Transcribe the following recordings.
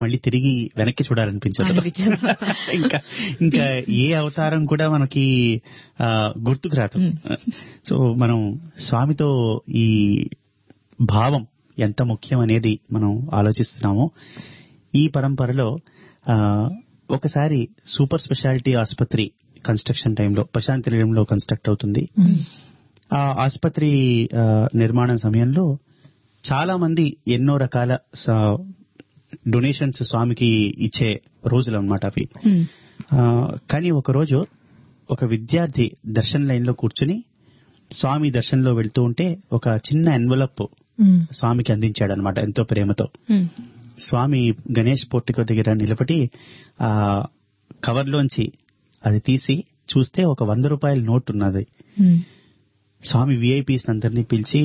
మళ్ళీ తిరిగి వెనక్కి చూడాలనిపించదు అనిపించదు. ఇంకా ఇంకా ఏ అవతారం కూడా మనకి ఆ, గుర్తుకు రాదు సో మనం స్వామితో ఈ భావం ఎంత ముఖ్యం అనేది మనం ఆలోచిస్తున్నామో ఈ పరంపరలో ఆ, ఒకసారి సూపర్ స్పెషాలిటీ ఆసుపత్రి కన్స్ట్రక్షన్ టైంలో ప్రశాంతి నిలయంలో కన్స్ట్రక్ట్ అవుతుంది ఆ ఆసుపత్రి ఆ, నిర్మాణం సమయంలో చాలా మంది ఎన్నో రకాల డొనేషన్స్ స్వామికి ఇచ్చే రోజులు అనమాట అవి ఆ, కానీ ఒక రోజు ఒక విద్యార్థి దర్శన్ లైన్ లో కూర్చుని స్వామి దర్శనంలో వెళ్తూ ఉంటే ఒక చిన్న ఎన్వలప్ స్వామికి అందించాడు అనమాట ఎంతో ప్రేమతో స్వామి గణేష్ పోర్టికో దగ్గర నిలబడి ఆ కవర్లోంచి అది తీసి చూస్తే ఒక వంద రూపాయల నోట్ ఉన్నది స్వామి విఐపీస్ అందరినీ పిలిచి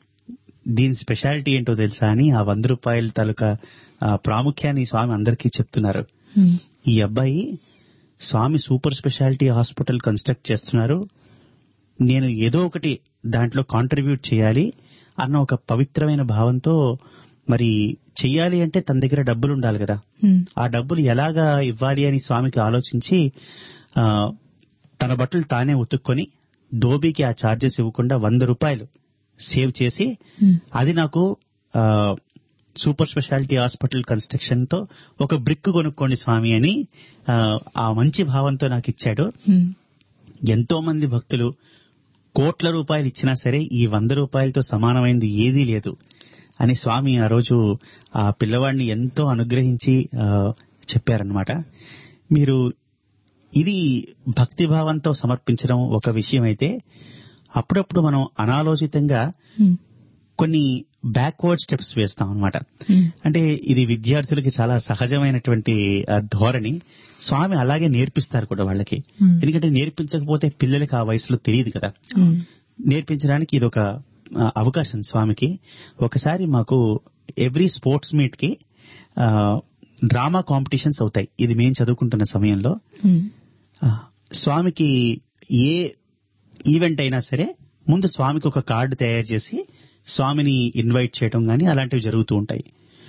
దీని స్పెషాలిటీ ఏంటో తెలుసా అని ఆ వంద రూపాయల తాలూకా ఆ, ప్రాముఖ్యాన్ని స్వామి అందరికీ చెప్తున్నారు ఈ అబ్బాయి స్వామి సూపర్ స్పెషాలిటీ హాస్పిటల్ కన్స్ట్రక్ట్ చేస్తున్నారు నేను ఏదో ఒకటి దాంట్లో కాంట్రిబ్యూట్ చేయాలి అన్న ఒక పవిత్రమైన భావంతో మరి చెయ్యాలి అంటే తన దగ్గర డబ్బులు ఉండాలి కదా ఆ డబ్బులు ఎలాగా ఇవ్వాలి అని స్వామికి ఆలోచించి ఆ, తన బట్టలు తానే ఉతుక్కొని దోబీకి ఆ ఛార్జెస్ ఇవ్వకుండా వంద రూపాయలు సేవ్ చేసి అది నాకు ఆ, సూపర్ స్పెషాలిటీ హాస్పిటల్ కన్స్ట్రక్షన్ తో ఒక బ్రిక్ కొనుక్కోండి స్వామి అని ఆ, ఆ మంచి భావంతో నాకు ఇచ్చాడు ఎంతో మంది భక్తులు కోట్ల రూపాయలు ఇచ్చినా సరే ఈ వంద రూపాయలతో సమానమైనది ఏదీ లేదు అని స్వామి ఆ రోజు ఆ పిల్లవాడిని ఎంతో అనుగ్రహించి ఆ, చెప్పారనమాట మీరు ఇది భక్తిభావంతో సమర్పించడం ఒక విషయం అయితే అప్పుడప్పుడు మనం అనాలోచితంగా కొన్ని బ్యాక్వర్డ్ స్టెప్స్ వేస్తాం అనమాట అంటే ఇది విద్యార్థులకి చాలా సహజమైనటువంటి ఆ, ధోరణి స్వామి అలాగే నేర్పిస్తారు కూడా వాళ్ళకి ఎందుకంటే నేర్పించకపోతే పిల్లలకి ఆ వయసులో తెలియదు కదా నేర్పించడానికి ఇది ఒక ఆ, అవకాశం స్వామికి ఒకసారి మాకు ఎవ్రీ స్పోర్ట్స్ మీట్ కి ఆ, డ్రామా కాంపిటీషన్స్ అవుతాయి ఇది మేము చదువుకుంటున్న సమయంలో ఆ, స్వామికి ఏ ఈవెంట్ అయినా సరే ముందు స్వామికి ఒక కార్డు తయారు చేసి స్వామిని ఇన్వైట్ చేయడం గానీ అలాంటివి జరుగుతూ ఉంటాయి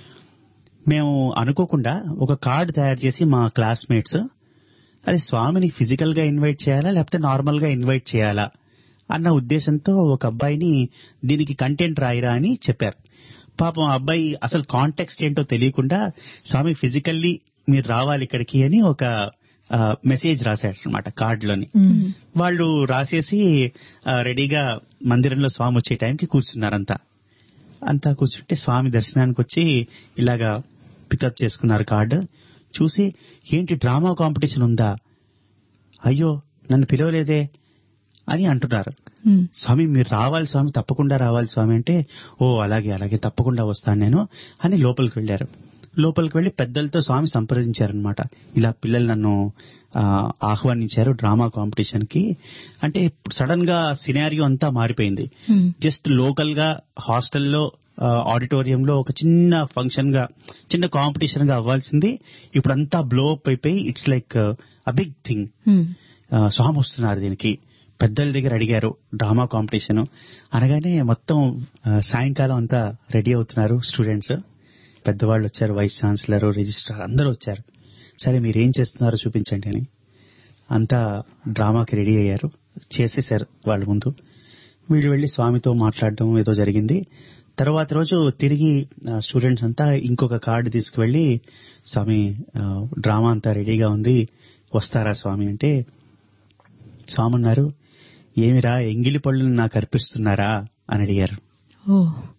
మేము అనుకోకుండా ఒక కార్డు తయారు చేసి మా క్లాస్మేట్స్ అది స్వామిని ఫిజికల్ గా ఇన్వైట్ చేయాలా లేకపోతే నార్మల్ గా ఇన్వైట్ చేయాలా అన్న ఉద్దేశంతో ఒక అబ్బాయిని దీనికి కంటెంట్ రాయిరా అని చెప్పారు పాపం ఆ అబ్బాయి అసలు కాంటెక్స్ట్ ఏంటో తెలియకుండా స్వామి ఫిజికల్లీ మీరు రావాలి ఇక్కడికి అని ఒక ఆ, మెసేజ్ రాశాడు అనమాట కార్డులోని వాళ్ళు రాసేసి ఆ, రెడీగా మందిరంలో స్వామి వచ్చే టైంకి కూర్చున్నారంతా అంతా కూర్చుంటే స్వామి దర్శనానికి వచ్చి ఇలాగా పికప్ చేసుకున్నారు కార్డు చూసి ఏంటి డ్రామా కాంపిటీషన్ ఉందా అయ్యో నన్ను పిలవలేదే అని అంటున్నారు స్వామి మీరు రావాలి స్వామి తప్పకుండా రావాలి స్వామి అంటే ఓ అలాగే అలాగే తప్పకుండా వస్తాను నేను అని లోపలికి వెళ్ళారు లోపలికి వెళ్లి పెద్దలతో స్వామి సంప్రదించారనమాట ఇలా పిల్లలు నన్ను ఆ, ఆహ్వానించారు డ్రామా కాంపిటీషన్ కి అంటే సడన్ గా సినారియో అంతా మారిపోయింది జస్ట్ లోకల్ గా హాస్టల్లో ఆడిటోరియంలో ఒక చిన్న ఫంక్షన్ గా చిన్న కాంపిటీషన్ గా అవ్వాల్సింది ఇప్పుడు అంతా బ్లో అప్ అయిపోయి it's like a big thing స్వామి వస్తున్నారు దీనికి పెద్దల దగ్గర అడిగారు డ్రామా కాంపిటీషన్ అనగానే మొత్తం ఆ, సాయంకాలం అంతా రెడీ అవుతున్నారు స్టూడెంట్స్ పెద్దవాళ్ళు వచ్చారు వైస్ ఛాన్సలర్ రిజిస్ట్రార్ అందరూ వచ్చారు సరే మీరు ఏం చేస్తున్నారో చూపించండి అని అంతా డ్రామాకి రెడీ అయ్యారు చేసేసారు వాళ్ళ ముందు వీళ్ళు వెళ్లి స్వామితో మాట్లాడడం ఏదో జరిగింది తర్వాత రోజు తిరిగి స్టూడెంట్స్ అంతా ఇంకొక కార్డు తీసుకువెళ్లి స్వామి ఆ, డ్రామా అంతా రెడీగా ఉంది వస్తారా స్వామి అంటే స్వామి అన్నారు ఏమిరా ఎంగిలి పళ్ళుని నాకు అర్పిస్తున్నారా అని అడిగారు ఓ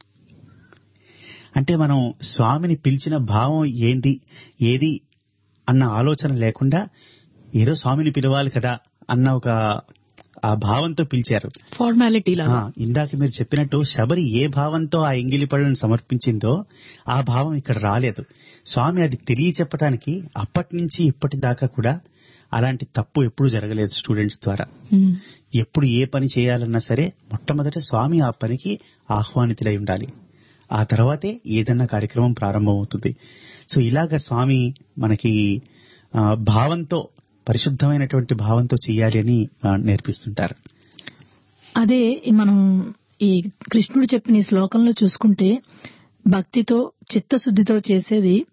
అంటే మనం స్వామిని పిలిచిన భావం ఏంటి ఏది అన్న ఆలోచన లేకుండా ఏదో స్వామిని పిలవాలి కదా అన్న ఒక ఆ భావంతో పిలిచారు ఫార్మాలిటీ ఆ, లాగా ఇందాక మీరు చెప్పినట్టు శబరి ఏ భావంతో ఆ ఎంగిలి పళ్ళను సమర్పించిందో ఆ భావం ఇక్కడ రాలేదు స్వామి అది తెలియచెప్పటానికి అప్పటి నుంచి ఇప్పటి దాకా కూడా అలాంటి తప్పు ఎప్పుడు జరగలేదు స్టూడెంట్స్ ద్వారా మ్మ్. ఎప్పుడు ఏ పని చేయాలన్నా సరే మొట్టమొదట స్వామి ఆ పనికి ఆహ్వానితులై ఉండాలి ఆ తర్వాతే ఏదన్నా కార్యక్రమం ప్రారంభమవుతుంది సో ఇలాగ స్వామి మనకి ఆ, భావంతో పరిశుద్ధమైనటువంటి భావంతో చేయాలి అని ఆ, నేర్పిస్తుంటారు అదే మనం ఈ కృష్ణుడు చెప్పిన ఈ శ్లోకంలో చూసుకుంటే భక్తితో చిత్తశుద్ధితో చేసేది